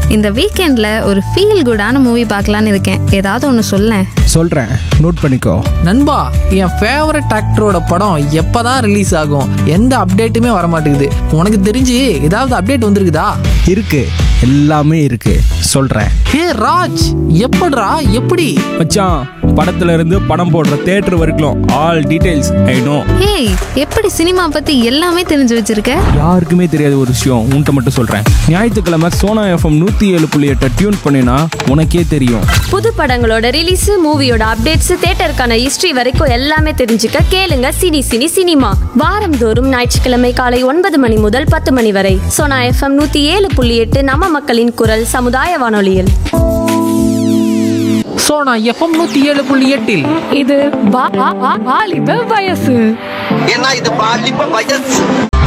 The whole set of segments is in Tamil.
இந்த வீக்கெண்டில் ஒரு ஃபீல் குடான மூவி பார்க்கலான்னு இருக்கேன் ஏதாவது ஒன்று சொல்லேன் சொல்கிறேன் நோட் பண்ணிக்கோ நண்பா என் ஃபேவரட் ஆக்டரோட படம் எப்பதான் ரிலீஸ் ஆகும் எந்த அப்டேட்டுமே வர மாட்டேங்குது உனக்கு தெரிஞ்சு ஏதாவது அப்டேட் வந்திருக்குதா இருக்கு எல்லாமே இருக்கு சொல்கிறேன் ஹே ராஜ் எப்படிடா எப்படி மச்சான் படத்துல இருந்து படம் போடுற தேட்டர் வரைக்கும் ஆல் டீடைல்ஸ் ஐ நோ ஏய் எப்படி சினிமா பற்றி எல்லாமே தெரிஞ்சு வச்சிருக்க யாருக்குமே தெரியாத ஒரு விஷயம் உன்கிட்ட மட்டும் சொல்கிறேன் ஞாயிற்றுக்கிழமை சோனா எஃப்எம் நூற்றி ஏழு புள்ளி எட்டை டியூன் பண்ணினா உனக்கே தெரியும் புது படங்களோட ரிலீஸ் மூவியோட அப்டேட்ஸ் தியேட்டருக்கான ஹிஸ்டரி வரைக்கும் எல்லாமே தெரிஞ்சுக்க கேளுங்க சினி சினி சினிமா வாரந்தோறும் ஞாயிற்றுக்கிழமை காலை ஒன்பது மணி முதல் பத்து மணி வரை சோனா எஃப்எம் நூத்தி ஏழு புள்ளி எட்டு நம்ம மக்களின் குரல் சமுதாய வானொலியில் ஸோ நான் எஃப்எம் நூற்றி ஏழு புள்ளி எட்டில் இது வா- வா- வா- வாலிப வயசு ஏன்னா இது பாலிப்ப வயசு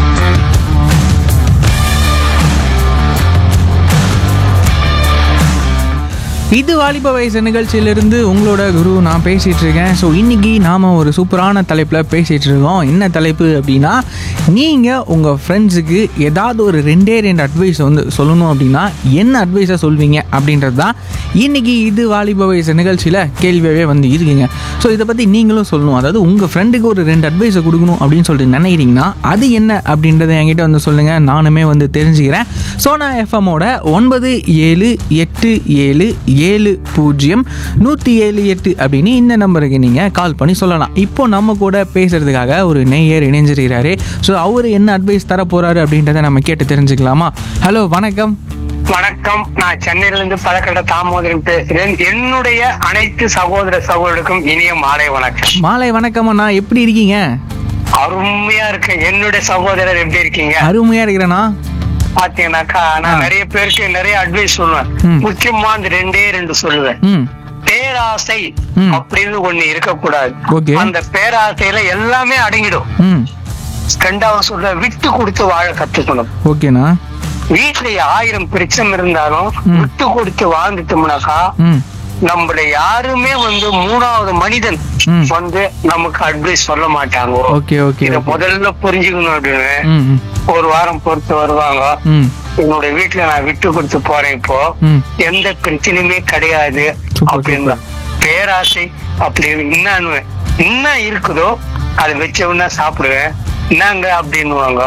இது வாலிப வயசு நிகழ்ச்சியிலிருந்து உங்களோட குரு நான் பேசிகிட்டு இருக்கேன் ஸோ இன்றைக்கி நாம் ஒரு சூப்பரான தலைப்பில் பேசிகிட்டு இருக்கோம் என்ன தலைப்பு அப்படின்னா நீங்கள் உங்கள் ஃப்ரெண்ட்ஸுக்கு ஏதாவது ஒரு ரெண்டே ரெண்டு அட்வைஸ் வந்து சொல்லணும் அப்படின்னா என்ன அட்வைஸை சொல்வீங்க அப்படின்றது தான் இன்றைக்கி இது வாலிப வயசு நிகழ்ச்சியில் கேள்வியாகவே வந்து இருக்குங்க ஸோ இதை பற்றி நீங்களும் சொல்லணும் அதாவது உங்கள் ஃப்ரெண்டுக்கு ஒரு ரெண்டு அட்வைஸை கொடுக்கணும் அப்படின்னு சொல்லிட்டு நினைக்கிறீங்கன்னா அது என்ன அப்படின்றத என்கிட்ட வந்து சொல்லுங்கள் நானுமே வந்து தெரிஞ்சுக்கிறேன் சோனா எஃப்எம்மோட ஒன்பது ஏழு எட்டு ஏழு ஏழு பூஜ்ஜியம் நூற்றி ஏழு எட்டு அப்படின்னு இந்த நம்பருக்கு நீங்கள் கால் பண்ணி சொல்லலாம் இப்போ நம்ம கூட பேசுறதுக்காக ஒரு நெய்யர் இணைஞ்சிருக்கிறாரு ஸோ அவர் என்ன அட்வைஸ் தர போகிறாரு அப்படின்றத நம்ம கேட்டு தெரிஞ்சுக்கலாமா ஹலோ வணக்கம் வணக்கம் நான் சென்னையில இருந்து பழக்கட தாமோதரன் பேசுறேன் என்னுடைய அனைத்து சகோதர சகோதரருக்கும் இனிய மாலை வணக்கம் மாலை வணக்கம் அண்ணா எப்படி இருக்கீங்க அருமையா இருக்கு என்னுடைய சகோதரர் எப்படி இருக்கீங்க அருமையாக இருக்கிறேண்ணா பாத்தீங்கன்னாக்கா நான் நிறைய பேருக்கு நிறைய அட்வைஸ் சொல்லுவேன் ம். முக்கியமா அந்த ரெண்டே ரெண்டு சொல்லுவேன் ம் பேராசை ம். அப்படின்னு ஒண்ணு இருக்கக்கூடாது Okay. அந்த பேராசையில எல்லாமே அடங்கிடும் ம் ரெண்டாவது சொல்ல விட்டு கொடுத்து வாழ கத்துக்கணும் ஓகேண்ணா வீட்டுல ஆயிரம் பிரச்சனை இருந்தாலும் ம். விட்டு கொடுத்து வாழ்ந்துட்டோம்னாக்கா ம் நம்மள யாருமே வந்து மூணாவது மனிதன் ம். வந்து நமக்கு அட்வைஸ் சொல்ல மாட்டாங்க ஓகே ஓகே இத முதல்ல புரிஞ்சுக்கணும் அப்படின்னு ம் ம் ஒரு வாரம் பொறுத்து வருவாங்க ம் என்னோட வீட்டுல நான் விட்டு கொடுத்து போறேன் இப்போ ம் எந்த பிரச்சனையுமே கிடையாது Super, அப்படின்னு பேராசை அப்படின்னு என்னன்னு என்ன இருக்குதோ அதை வச்சவனா சாப்பிடுவேன் என்னங்க அப்படின்னுவாங்க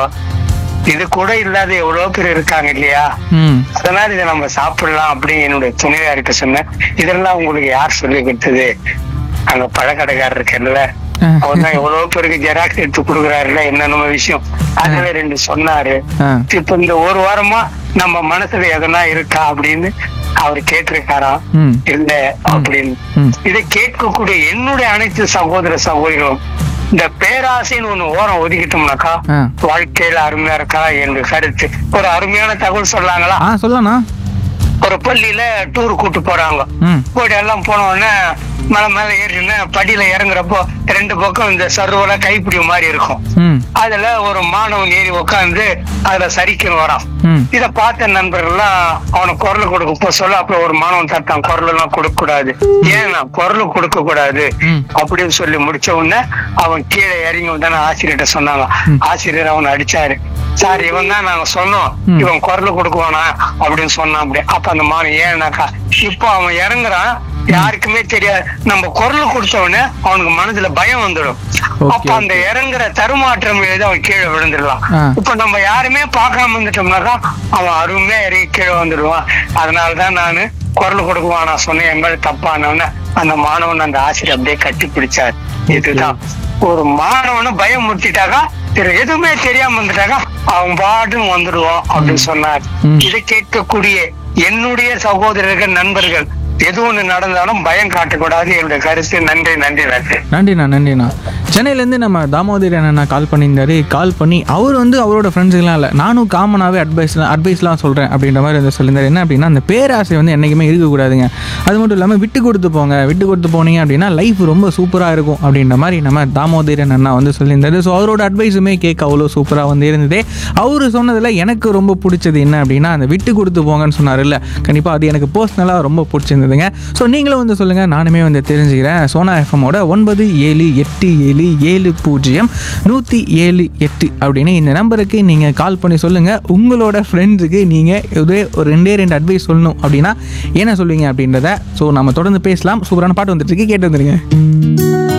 இது கூட இல்லாத எவ்வளவு பேர் இருக்காங்க இல்லையா ம் அதனால இதை நம்ம சாப்பிடலாம் அப்படின்னு என்னுடைய துணைவியாருக்கு சொன்னேன் இதெல்லாம் உங்களுக்கு யார் சொல்லி கொடுத்தது அங்க பழக்கடைக்காரர் இருக்கல அவர் தான் எவ்வளவு பேருக்கு ஜெராக்ஸ் எடுத்து கொடுக்குறாருல என்னென்ன விஷயம் அதுல ரெண்டு சொன்னாரு ஆ இப்ப இந்த ஒரு வாரமா நம்ம மனசுல எதனா இருக்கா அப்படின்னு அவர் கேட்டிருக்காராம் ம் இல்ல அப்படின்னு ம். இதை கேட்கக்கூடிய என்னுடைய அனைத்து சகோதர சகோதரிகளும் இந்த பேராசைன்னு ஒண்ணு ஓரம் ஒதுக்கிட்டோம்னாக்கா ஆ. வாழ்க்கையில அருமையா இருக்கா என்று கருத்து ஒரு அருமையான தகவல் சொல்லாங்களா ஆ சொல்லண்ணா ஒரு பள்ளியில டூர் கூட்டு போறாங்க ம் போயிட்டு எல்லாம் போன உடனே மலை மேல ஏறின படியில இறங்குறப்போ ரெண்டு பக்கம் இந்த சர்வல கைப்பிடி மாதிரி இருக்கும் ம் அதுல ஒரு மாணவன் ஏறி உட்காந்து அதுல சரிக்கணும் வரான் ம் இத பார்த்த நண்பர்கள்லாம் அவனுக்கு குரல் கொடுக்க போ சொல்ல அப்புறம் ஒரு மாணவன் தட்டான் குரல் எல்லாம் கொடுக்க கூடாது ஏன்னா குரல் கொடுக்க கூடாது ம். அப்படின்னு சொல்லி முடிச்ச உடனே அவன் கீழே இறங்கி வந்தானே ஆசிரியர்கிட்ட சொன்னாங்க ஆசிரியர் அவனை அடிச்சாரு சார் இவன் தான் நாங்க சொன்னோம் ம். இவன் குரல் கொடுக்குவானா அப்படின்னு சொன்னான் அப்படி அப்ப அந்த மாணவன் ஏன்னாக்கா இப்போ அவன் இறங்குறான் யாருக்குமே தெரியாது நம்ம குரல் கொடுத்த உடனே அவனுக்கு மனதுல பயம் வந்துடும் Okay, அப்ப அந்த இறங்குற தருமாற்றம் எழுதி அவன் கீழே விழுந்துடலாம் ஆ. இப்ப நம்ம யாருமே பார்க்காம இருந்துட்டோம்னாக்கா அவன் அருமையா இறங்கி கீழே வந்துடுவான் அதனாலதான் நானு குரல் கொடுக்குவான் நான் சொன்னேன் என் மேல தப்பானவன அந்த மாணவன் அந்த ஆசிரியர் அப்படியே கட்டி பிடிச்சார் இதுதான் ஒரு மாணவனை பயம் முத்திட்டாக்கா வேற எதுவுமே தெரியாம வந்துட்டாக்கா அவன் பாட்டுன்னு வந்துடுவான் அப்படின்னு சொன்னார் ம். இதை கேட்கக்கூடிய என்னுடைய சகோதரர்கள் நண்பர்கள் எது ஒண்ணு நடந்தாலும் பயம் காட்டக்கூடாது என்னுடைய கருத்து நன்றி நன்றி நன்றி நன்றிண்ணா நன்றிண்ணா சென்னையிலேருந்து நம்ம தாமோதர் அண்ணா கால் பண்ணியிருந்தாரு கால் பண்ணி அவர் வந்து அவரோட ஃப்ரெண்ட்ஸுக்கெலாம் இல்லை நானும் காமனாகவே அட்வைஸ் அட்வைஸ்லாம் சொல்கிறேன் அப்படின்ற மாதிரி வந்து சொல்லியிருந்தாரு என்ன அப்படின்னா அந்த பேராசை வந்து என்றைக்குமே இருக்கக்கூடாதுங்க அது மட்டும் இல்லாமல் விட்டு கொடுத்து போங்க விட்டு கொடுத்து போனீங்க அப்படின்னா லைஃப் ரொம்ப சூப்பராக இருக்கும் அப்படின்ற மாதிரி நம்ம தாமோதரன் அண்ணா வந்து சொல்லியிருந்தாரு ஸோ அவரோட அட்வைஸுமே கேட்க அவ்வளோ சூப்பராக வந்து இருந்தது அவர் சொன்னதில் எனக்கு ரொம்ப பிடிச்சது என்ன அப்படின்னா அந்த விட்டு கொடுத்து போங்கன்னு சொன்னார்ல கண்டிப்பாக அது எனக்கு பர்சனலாக ரொம்ப பிடிச்சிருந்தது சொன்னதுங்க ஸோ நீங்களும் வந்து சொல்லுங்கள் நானுமே வந்து தெரிஞ்சுக்கிறேன் சோனா எஃப்எம்மோட ஒன்பது ஏழு எட்டு ஏழு ஏழு பூஜ்ஜியம் நூற்றி ஏழு எட்டு அப்படின்னு இந்த நம்பருக்கு நீங்கள் கால் பண்ணி சொல்லுங்கள் உங்களோட ஃப்ரெண்ட்ஸுக்கு நீங்கள் ஒரே ஒரு ரெண்டே ரெண்டு அட்வைஸ் சொல்லணும் அப்படின்னா என்ன சொல்லுவீங்க அப்படின்றத ஸோ நம்ம தொடர்ந்து பேசலாம் சூப்பரான பாட்டு வந்துட்டு இருக்கு கேட்டு வந்துருங்க